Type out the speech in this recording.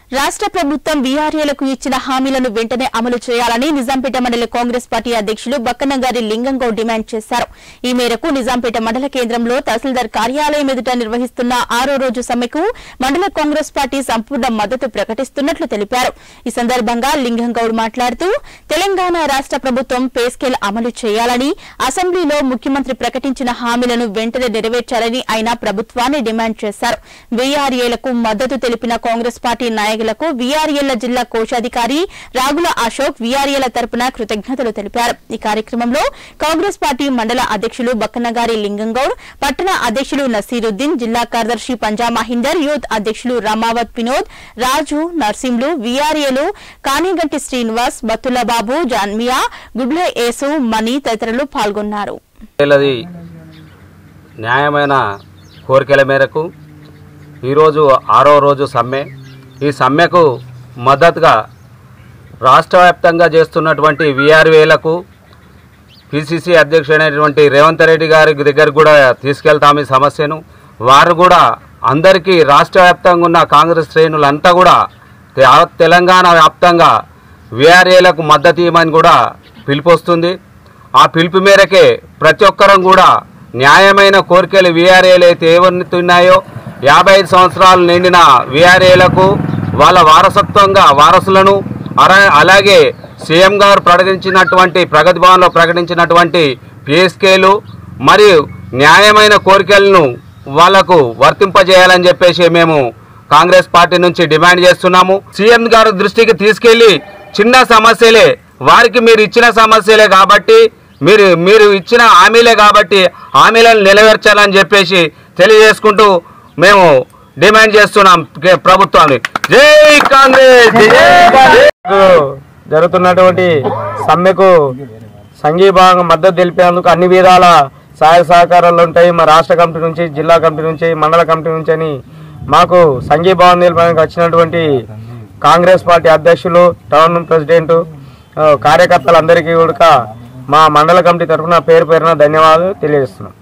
రాష్ట్ర ప్రభుత్వం వీఆర్ఏలకు ఇచ్చిన హామీలను వెంటనే అమలు చేయాలని నిజాంపేట మండల కాంగ్రెస్ పార్టీ అధ్యక్షులు బక్కన్నగారి లింగంగౌడ్ డిమాండ్ చేశారు ఈ మేరకు నిజాంపేట మండల కేంద్రంలో తహసీల్దార్ కార్యాలయం ఎదుట నిర్వహిస్తున్న ఆరో రోజు సమ్మెకు మండల కాంగ్రెస్ పార్టీ సంపూర్ణ మద్దతు ప్రకటిస్తున్నట్లు తెలిపారు ఈ సందర్భంగా లింగంగౌడ్ మాట్లాడుతూ తెలంగాణ రాష్ట్ర ప్రభుత్వం పే స్కేల్ అమలు చేయాలని అసెంబ్లీలో ముఖ్యమంత్రి ప్రకటించిన హామీలను వెంటనే నెరవేర్చాలని ఆయన ప్రభుత్వాన్ని డిమాండ్ చేశారు వీఆర్ఏలకు మద్దతు తెలిపిన కాంగ్రెస్ పార్టీ నాయకులకు వీఆర్ఏల జిల్లా కోశాధికారి రాగుల అశోక్ వీఆర్ఏల తరపున కృతజ్ఞతలు తెలిపారు ఈ కార్యక్రమంలో కాంగ్రెస్ పార్టీ మండల అధ్యక్షులు బక్కనగారి లింగంగౌడ్ పట్టణ అధ్యక్షులు నసీరుద్దీన్ జిల్లా కార్యదర్శి పంజా మహిందర్ యూత్ అధ్యక్షులు రమావత్ వినోద్ రాజు నర్సింలు వీఆర్ఏలు కానిగంటి శ్రీనివాస్ బత్తుల బాబు జాన్మియా గుడ్ల యేసు మణి తదితరులు పాల్గొన్నారు వీళ్ళది న్యాయమైన కోరికల మేరకు ఈరోజు ఆరో రోజు సమ్మె ఈ సమ్మెకు మద్దతుగా రాష్ట్ర వ్యాప్తంగా చేస్తున్నటువంటి విఆర్వేలకు పిసిసి అధ్యక్షుడైనటువంటి రేవంత్ రెడ్డి గారి దగ్గర కూడా తీసుకెళ్తాం ఈ సమస్యను వారు కూడా అందరికీ రాష్ట్ర వ్యాప్తంగా ఉన్న కాంగ్రెస్ శ్రేణులంతా కూడా తె- తెలంగాణ వ్యాప్తంగా విఆర్ఏలకు మద్దతు ఇవ్వమని కూడా పిలుపు వస్తుంది ఆ పిలుపు మేరకే ప్రతి ఒక్కరం కూడా న్యాయమైన కోరికలు విఆర్ఏలు అయితే ఏవన్నుతున్నాయో యాభై ఐదు సంవత్సరాలు నిండిన విఆర్ఏలకు వాళ్ళ వారసత్వంగా వారసులను అరా- అలాగే సీఎం గారు ప్రకటించినటువంటి ప్రగతి భవన్లో ప్రకటించినటువంటి పిఎస్కేలు మరియు న్యాయమైన కోరికలను వాళ్లకు వర్తింపజేయాలని చెప్పేసి మేము కాంగ్రెస్ పార్టీ నుంచి డిమాండ్ చేస్తున్నాము సీఎం గారు దృష్టికి తీసుకెళ్లి చిన్న సమస్యలే వారికి మీరు ఇచ్చిన సమస్యలే కాబట్టి మీరు మీరు ఇచ్చిన హామీలే కాబట్టి హామీలను నెరవేర్చాలని చెప్పేసి తెలియజేసుకుంటూ మేము డిమాండ్ చేస్తున్నాం కే- ప్రభుత్వాన్ని జై కాంగ్రెస్ జై కాంగ్రెస్ జరుగుతున్నటువంటి సమ్మెకు సంఘీభాగంగా మద్దతు తెలిపేందుకు అన్ని విధాల సహాయ సహకారాలు ఉంటాయి మా రాష్ట్ర కమిటీ నుంచి జిల్లా కమిటీ నుంచి మండల కమిటీ నుంచి అని మాకు సంఘీభావం నిలపడానికి వచ్చినటువంటి కాంగ్రెస్ పార్టీ అధ్యక్షులు టౌన్ ప్రెసిడెంట్ ఆ, కార్యకర్తలందరికీ కూడా మా మండల కమిటీ తరఫున పేరు పేరున ధన్యవాదాలు తెలియజేస్తున్నాం